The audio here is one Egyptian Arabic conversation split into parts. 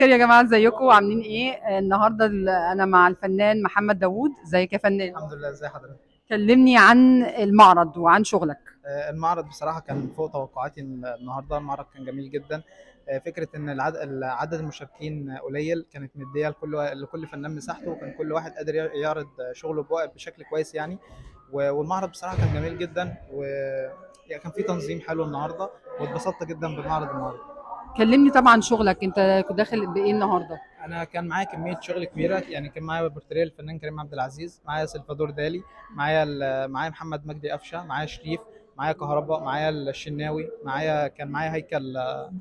الخير يا جماعه ازيكم عاملين ايه النهارده ال- انا مع الفنان محمد داوود ازيك يا فنان الحمد لله ازي حضرتك كلمني عن المعرض وعن شغلك آه، المعرض بصراحه كان فوق توقعاتي النهارده المعرض كان جميل جدا آه، فكره ان العدد عدد المشاركين قليل كانت مديه لكل لكل فنان مساحته وكان كل واحد قادر يعرض شغله بوق- بشكل كويس يعني و- والمعرض بصراحه كان جميل جدا وكان في تنظيم حلو النهارده واتبسطت جدا بالمعرض النهارده كلمني طبعا عن شغلك انت كنت داخل بايه النهارده انا كان معايا كميه شغل كبيره يعني كان معايا بورتريه الفنان كريم عبد العزيز معايا سلفادور دالي معايا ال- معايا محمد مجدي قفشه معايا شريف معايا كهرباء معايا الشناوي معايا كان معايا هيكل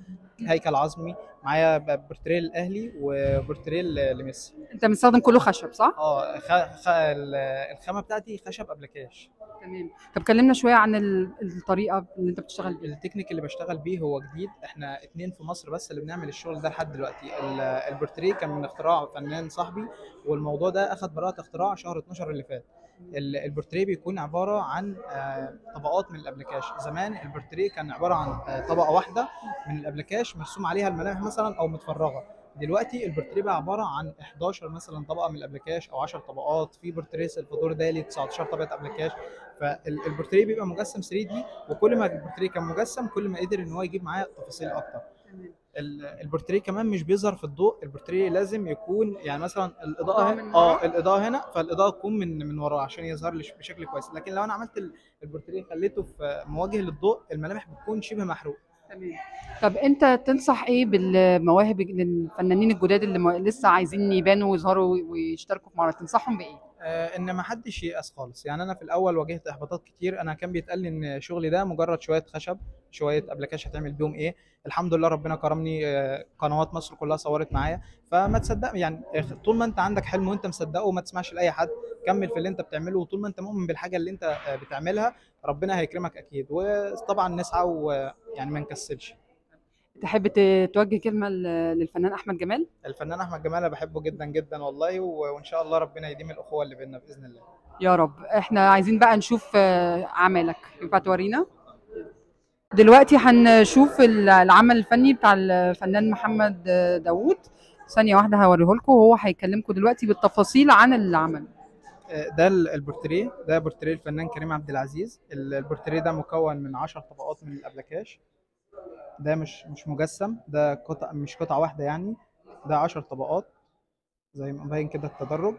هيكل عظمي معايا ب- بورتريه الاهلي وبورتريه ل- لميسي انت مستخدم كله خشب صح اه خ... خ... ال- الخامه بتاعتي خشب ابلكاش تمام طب كلمنا شويه عن ال- الطريقه اللي انت بتشتغل بيها التكنيك اللي بشتغل بيه هو جديد احنا اتنين في مصر بس اللي بنعمل الشغل ده لحد دلوقتي ال- البورتريه كان من اختراع فنان صاحبي والموضوع ده اخد براءة اختراع شهر 12 اللي فات ال- البورتريه بيكون عبارة عن آه، طبقات من الابلكاش زمان البورتريه كان عبارة عن آه، طبقة واحدة من الابلكاش مرسوم عليها الملامح مثلا او متفرغة دلوقتي البورتريه بقى عباره عن 11 مثلا طبقه من الابلكاش او 10 طبقات في بورتريه سلفادور دالي 19 طبقه ابلكاش فالبورتريه بيبقى مجسم 3 دي وكل ما البورتريه كان مجسم كل ما قدر ان هو يجيب معاه تفاصيل اكتر ال- البورتريه كمان مش بيظهر في الضوء البورتريه لازم يكون يعني مثلا الاضاءه إضاءة هنا من اه ورا؟ الاضاءه هنا فالاضاءه تكون من من وراه عشان يظهر لي بشكل كويس لكن لو انا عملت ال- البورتريه خليته في مواجه للضوء الملامح بتكون شبه محروق تمام طب انت تنصح ايه بالمواهب للفنانين الجداد اللي م- لسه عايزين يبانوا ويظهروا ويشتركوا في معرض تنصحهم بايه آه، ان ما حدش ييأس خالص يعني انا في الاول واجهت احباطات كتير انا كان بيتقال لي ان شغلي ده مجرد شويه خشب شويه ابلكاش هتعمل بيهم ايه الحمد لله ربنا كرمني آه، قنوات مصر كلها صورت معايا فما تصدق يعني آه، طول ما انت عندك حلم وانت مصدقه وما تسمعش لاي حد كمل في اللي انت بتعمله وطول ما انت مؤمن بالحاجه اللي انت آه، بتعملها ربنا هيكرمك اكيد وطبعا نسعى ويعني ما نكسلش تحب ت- توجه كلمه ل- للفنان احمد جمال الفنان احمد جمال أنا بحبه جدا جدا والله و- وان شاء الله ربنا يديم الاخوه اللي بيننا باذن الله يا رب احنا عايزين بقى نشوف آه، اعمالك ينفع تورينا دلوقتي هنشوف ال- العمل الفني بتاع الفنان محمد آه، داوود ثانية واحدة هوريه لكم وهو هيكلمكم دلوقتي بالتفاصيل عن العمل ده ال- البورتريه ده بورتريه الفنان كريم عبد العزيز ال- البورتريه ده مكون من 10 طبقات من الابلكاش ده مش مش مجسم ده قطع مش قطعه واحده يعني ده 10 طبقات زي ما باين كده التدرج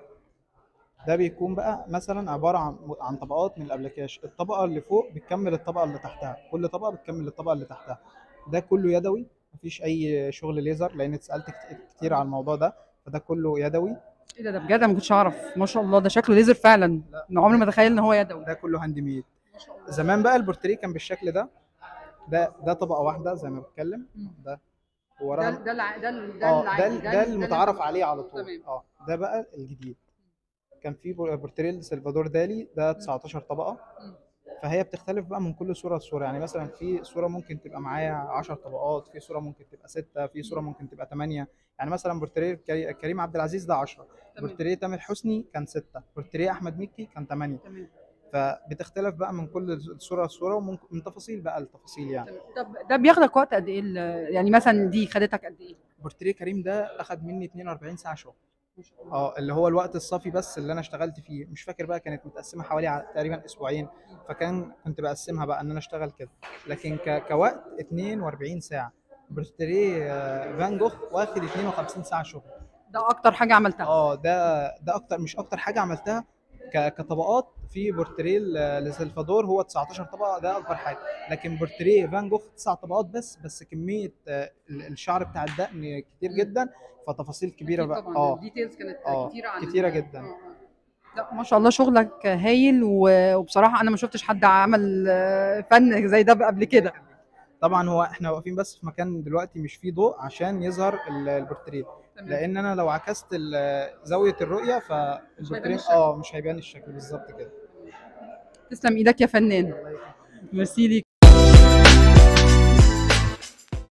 ده بيكون بقى مثلا عباره عن عن طبقات من الابلكاش الطبقه اللي فوق بتكمل الطبقه اللي تحتها كل طبقه بتكمل الطبقه اللي تحتها ده كله يدوي مفيش اي شغل ليزر لان اتسالت كت- كتير على الموضوع ده فده كله يدوي ايه ده ده بجد أنا ما كنتش اعرف ما شاء الله ده شكله ليزر فعلا لا. انا عمري ما اتخيل ان هو يدوي ده كله هاند ميد زمان بقى البورتريه كان بالشكل ده ده ده طبقه واحده زي ما بتكلم مم. ده ده وراها ده الع- ده ال- اه العادي، ده ال- ده ال- المتعارف ال- عليه على طول تمام. اه ده بقى الجديد كان في بور- بورتريه سلفادور دالي ده 19 طبقه مم. فهي بتختلف بقى من كل صوره لصوره يعني مثلا في صوره ممكن تبقى معايا 10 طبقات في صوره ممكن تبقى 6 في صوره ممكن تبقى 8 يعني مثلا بورتريه كري- كريم عبد العزيز ده 10 تمام. بورتريه تامر حسني كان 6 بورتريه احمد مكي كان 8 تمام فبتختلف بقى من كل صوره لصوره ومن من تفاصيل بقى التفاصيل يعني تمام. طب ده بياخدك وقت قد ايه ال- يعني مثلا دي خدتك قد ايه؟ بورتريه كريم ده اخد مني 42 ساعه شغل ما شاء الله. اه اللي هو الوقت الصافي بس اللي انا اشتغلت فيه مش فاكر بقى كانت متقسمه حوالي ع- تقريبا اسبوعين فكان كنت بقسمها بقى ان انا اشتغل كده لكن ك... كوقت 42 ساعه بورتريه آه، فان جوخ واخد 52 ساعه شغل ده اكتر حاجه عملتها اه ده ده اكتر مش اكتر حاجه عملتها ك... كطبقات في بورتريه ل- لسلفادور هو 19 طبقه ده اكبر حاجه لكن بورتريه فان جوخ تسع طبقات بس بس كميه آه، ال- الشعر بتاع الدقن كتير جدا فتفاصيل كبيره أكيد بقى طبعا اه الديتيلز كانت آه، كتيره عن كتيرة جداً. آه، آه. لا ما شاء الله شغلك هايل و- وبصراحه انا ما شفتش حد عمل آه، فن زي ده قبل كده طبعا هو احنا واقفين بس في مكان دلوقتي مش فيه ضوء عشان يظهر ال- البورتريه تمام. لان انا لو عكست ال- زاويه الرؤيه فالبورتريه الشكل. اه مش هيبان الشكل بالظبط كده تسلم ايدك يا فنان ميرسي ليك